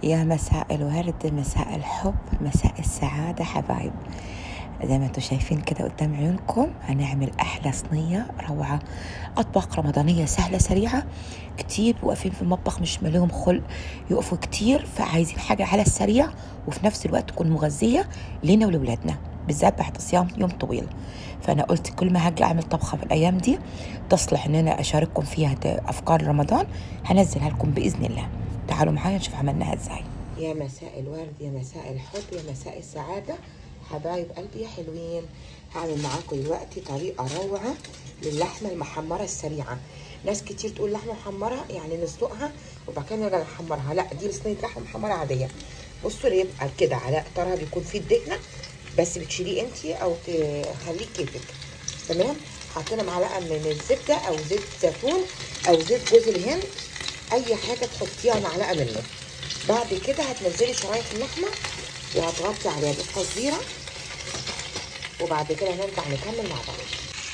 يا مساء الورد مساء الحب مساء السعادة حبايب زي ما انتم شايفين كده قدام عيونكم هنعمل أحلى صينية روعة أطباق رمضانية سهلة سريعة كتير واقفين في المطبخ مش مالهم خلق يقفوا كتير فعايزين حاجة على السريع وفي نفس الوقت تكون مغذية لينا ولولادنا بالذات بعد صيام يوم طويل فأنا قلت كل ما هاجي أعمل طبخة في الأيام دي تصلح إن أنا أشارككم فيها أفكار رمضان هنزلها لكم بإذن الله تعالوا معايا نشوف عملناها ازاي يا مساء الورد يا مساء الحب يا مساء السعادة حبايب قلبي يا حلوين هعمل معاكم دلوقتي طريقة روعة للحمة المحمرة السريعة ناس كتير تقول لحمة محمرة يعني نسلقها وبعد كده نرجع نحمرها لا دي صينية لحمة محمرة عادية بصوا يبقى كده على طرها بيكون فيه الدهنة بس بتشيليه انت او تخليه كيفك تمام حطينا معلقة من الزبدة او زيت زيتون او زيت جوز الهند اي حاجه تحطيها معلقه منه بعد كده هتنزلي شرايح اللحمه وهتغطي عليها بالتصديره وبعد كده نرجع نكمل مع بعض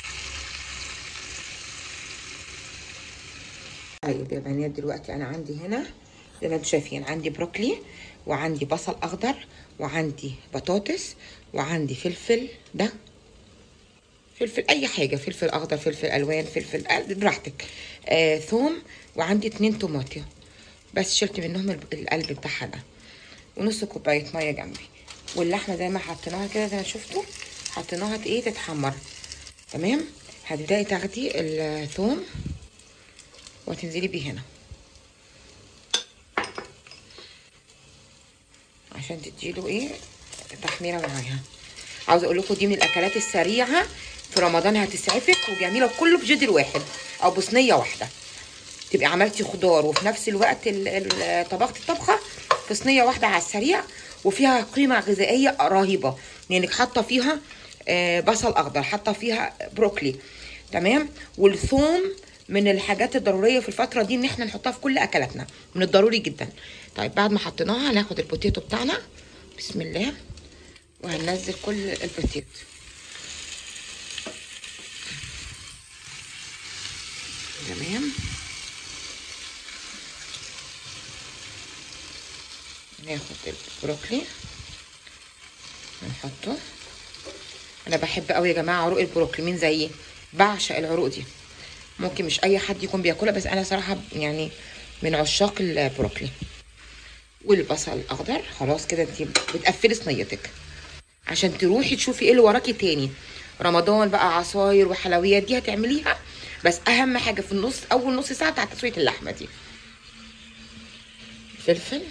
طيب يا بنات دلوقتي انا عندي هنا زي ما انتم شايفين عندي بروكلي وعندي بصل اخضر وعندي بطاطس وعندي فلفل ده فلفل اي حاجه فلفل اخضر فلفل الوان فلفل براحتك آه، ثوم وعندي اتنين طماطم بس شلت منهم القلب بتاعها ده ونص كوبايه ميه جنبي واللحمه زي ما حطيناها كده زي ما شفتوا حطيناها ايه تتحمر تمام هتبداي تاخدي الثوم وتنزلي بيه هنا عشان تديله ايه تحميره معاها عاوزه اقول لكم دي من الاكلات السريعه في رمضان هتسعفك وجميله وكله بجدر واحد او بصينيه واحده تبقي عملتي خضار وفي نفس الوقت طبختي الطبخه في صينيه واحده على السريع وفيها قيمه غذائيه رهيبه لانك حاطه فيها بصل اخضر حاطه فيها بروكلي تمام والثوم من الحاجات الضروريه في الفتره دي ان احنا نحطها في كل اكلاتنا من الضروري جدا طيب بعد ما حطيناها هناخد البوتيتو بتاعنا بسم الله وهننزل كل البوتيتو تمام ناخد البروكلي نحطه انا بحب قوي يا جماعه عروق البروكلي مين زيي بعشق العروق دي ممكن مش اي حد يكون بياكلها بس انا صراحه يعني من عشاق البروكلي والبصل الاخضر خلاص كده انت بتقفلي صينيتك عشان تروحي تشوفي ايه اللي وراكي تاني رمضان بقى عصاير وحلويات دي هتعمليها بس اهم حاجه في النص اول نص ساعه بتاعت تسويه اللحمه دي فلفل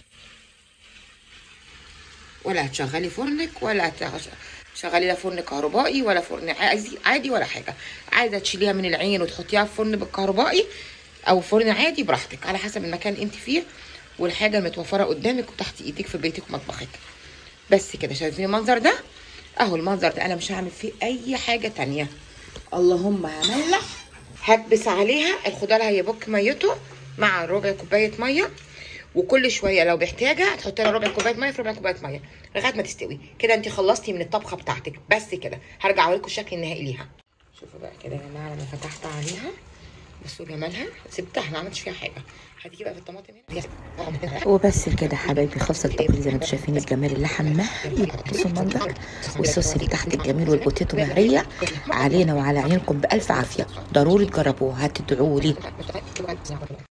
ولا هتشغلي فرنك ولا تشغلي لا فرن كهربائي ولا فرن عادي عادي ولا حاجه عايزه تشيليها من العين وتحطيها في فرن بالكهربائي او فرن عادي براحتك على حسب المكان انت فيه والحاجه المتوفره قدامك وتحت ايدك في بيتك ومطبخك بس كده شايفين المنظر ده اهو المنظر ده انا مش هعمل فيه اي حاجه تانية اللهم هملح هكبس عليها الخضار هيبك ميته مع ربع كوبايه ميه وكل شويه لو محتاجه هتحطي لها ربع كوبايه ميه في ربع كوبايه ميه لغايه ما تستوي كده انت خلصتي من الطبخه بتاعتك بس كده هرجع اوريكم الشكل النهائي ليها شوفوا بقى كده يا جماعه لما فتحت عليها بصوا جمالها سبتها ما عملتش فيها حاجه هتيجي بقى في الطماطم هنا وبس كده حبايبي خلص التقرير زي ما انتم شايفين الجمال اللحم مهري بصوا المنظر والصوص اللي تحت الجميل والبوتيتو مهريه علينا وعلى عينكم بالف عافيه ضروري تجربوها هتدعوا لي